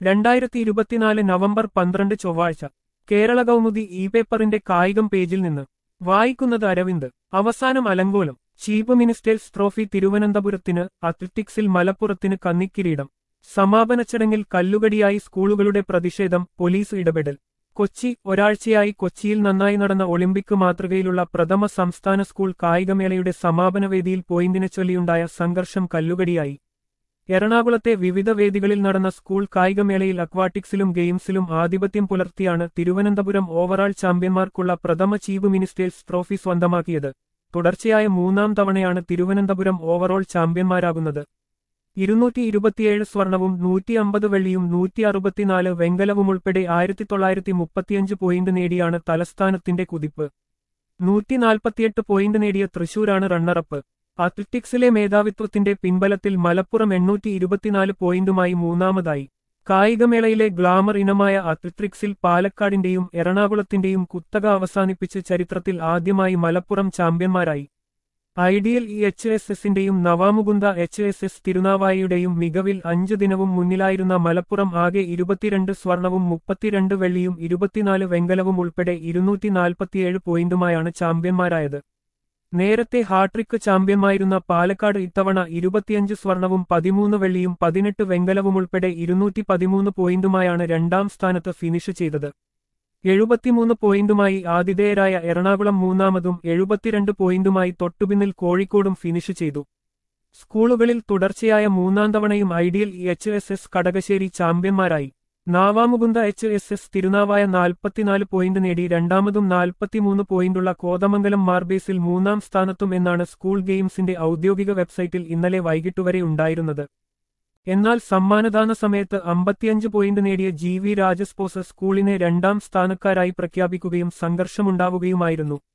രണ്ടായിരത്തി ഇരുപത്തിനാല് നവംബർ പന്ത്രണ്ട് ചൊവ്വാഴ്ച കേരള കൗമുദി ഇ പേപ്പറിന്റെ കായികം പേജിൽ നിന്ന് വായിക്കുന്നത് അരവിന്ദ് അവസാനം അലങ്കോലം ചീഫ് മിനിസ്റ്റേഴ്സ് ട്രോഫി തിരുവനന്തപുരത്തിന് അത്ലറ്റിക്സിൽ മലപ്പുറത്തിന് കന്നിക്കിരീടം സമാപന ചടങ്ങിൽ കല്ലുകടിയായി സ്കൂളുകളുടെ പ്രതിഷേധം പോലീസ് ഇടപെടൽ കൊച്ചി ഒരാഴ്ചയായി കൊച്ചിയിൽ നന്നായി നടന്ന ഒളിമ്പിക് മാതൃകയിലുള്ള പ്രഥമ സംസ്ഥാന സ്കൂൾ കായികമേളയുടെ സമാപന വേദിയിൽ പോയിന്റിനെ ചൊല്ലിയുണ്ടായ സംഘർഷം കല്ലുകടിയായി എറണാകുളത്തെ വിവിധ വേദികളിൽ നടന്ന സ്കൂൾ കായികമേളയിൽ അക്വാട്ടിക്സിലും ഗെയിംസിലും ആധിപത്യം പുലർത്തിയാണ് തിരുവനന്തപുരം ഓവറാൾ ചാമ്പ്യന്മാർക്കുള്ള പ്രഥമ ചീഫ് മിനിസ്റ്റേഴ്സ് ട്രോഫി സ്വന്തമാക്കിയത് തുടർച്ചയായ മൂന്നാം തവണയാണ് തിരുവനന്തപുരം ഓവറോൾ ചാമ്പ്യന്മാരാകുന്നത് ഇരുന്നൂറ്റി ഇരുപത്തിയേഴ് സ്വർണവും നൂറ്റി അമ്പത് വെള്ളിയും നൂറ്റി അറുപത്തിനാല് വെങ്കലവും ഉൾപ്പെടെ ആയിരത്തി തൊള്ളായിരത്തി മുപ്പത്തിയഞ്ച് പോയിന്റ് നേടിയാണ് തലസ്ഥാനത്തിന്റെ കുതിപ്പ് നൂറ്റി നാൽപ്പത്തിയെട്ട് പോയിന്റ് നേടിയ തൃശൂരാണ് റണ്ണറപ്പ് അത്ലറ്റിക്സിലെ മേധാവിത്വത്തിന്റെ പിൻബലത്തിൽ മലപ്പുറം എണ്ണൂറ്റി ഇരുപത്തിനാല് പോയിന്റുമായി മൂന്നാമതായി കായികമേളയിലെ ഗ്ലാമർ ഇനമായ അത്ലറ്റിക്സിൽ പാലക്കാടിന്റെയും എറണാകുളത്തിന്റെയും കുത്തക അവസാനിപ്പിച്ച് ചരിത്രത്തിൽ ആദ്യമായി മലപ്പുറം ചാമ്പ്യന്മാരായി ഐഡിയൽ ഇ എച്ച് എസ് എസിന്റെയും നവാമുകുന്ദ എച്ച് എസ് എസ് തിരുനാവായിയുടെയും മികവിൽ അഞ്ചു ദിനവും മുന്നിലായിരുന്ന മലപ്പുറം ആകെ ഇരുപത്തിരണ്ട് സ്വർണവും മുപ്പത്തിരണ്ട് വെള്ളിയും ഇരുപത്തിനാല് വെങ്കലവും ഉൾപ്പെടെ ഇരുന്നൂറ്റി നാൽപ്പത്തിയേഴ് പോയിന്റുമായാണ് ചാമ്പ്യന്മാരായത് നേരത്തെ ഹാട്രിക്ക് ചാമ്പ്യന്മായിരുന്ന പാലക്കാട് ഇത്തവണ ഇരുപത്തിയഞ്ച് സ്വർണവും പതിമൂന്ന് വെള്ളിയും പതിനെട്ട് വെങ്കലവും ഉൾപ്പെടെ ഇരുന്നൂറ്റി പതിമൂന്ന് പോയിന്റുമായാണ് രണ്ടാം സ്ഥാനത്ത് ഫിനിഷ് ചെയ്തത് എഴുപത്തിമൂന്ന് പോയിന്റുമായി ആതിഥേയരായ എറണാകുളം മൂന്നാമതും എഴുപത്തിരണ്ട് പോയിന്റുമായി തൊട്ടുപിന്നിൽ കോഴിക്കോടും ഫിനിഷ് ചെയ്തു സ്കൂളുകളിൽ തുടർച്ചയായ മൂന്നാം തവണയും ideal H S S Kadakassery ചാമ്പ്യന്മാരായി Navamukunda H S S Tirunavaya നാൽപ്പത്തിനാല് പോയിന്റ് നേടി രണ്ടാമതും നാൽപ്പത്തിമൂന്ന് പോയിന്റുള്ള കോതമംഗലം മാർബേസിൽ മൂന്നാം സ്ഥാനത്തും എന്നാണ് സ്കൂൾ ഗെയിംസിന്റെ ഔദ്യോഗിക വെബ്സൈറ്റിൽ ഇന്നലെ വൈകിട്ടുവരെ ഉണ്ടായിരുന്നത് എന്നാൽ സമ്മാനദാന സമയത്ത് അമ്പത്തിയഞ്ച് പോയിന്റ് നേടിയ ജി വി രാജസ്പോസ് സ്കൂളിനെ രണ്ടാം സ്ഥാനക്കാരായി പ്രഖ്യാപിക്കുകയും സംഘർഷമുണ്ടാവുകയുമായിരുന്നു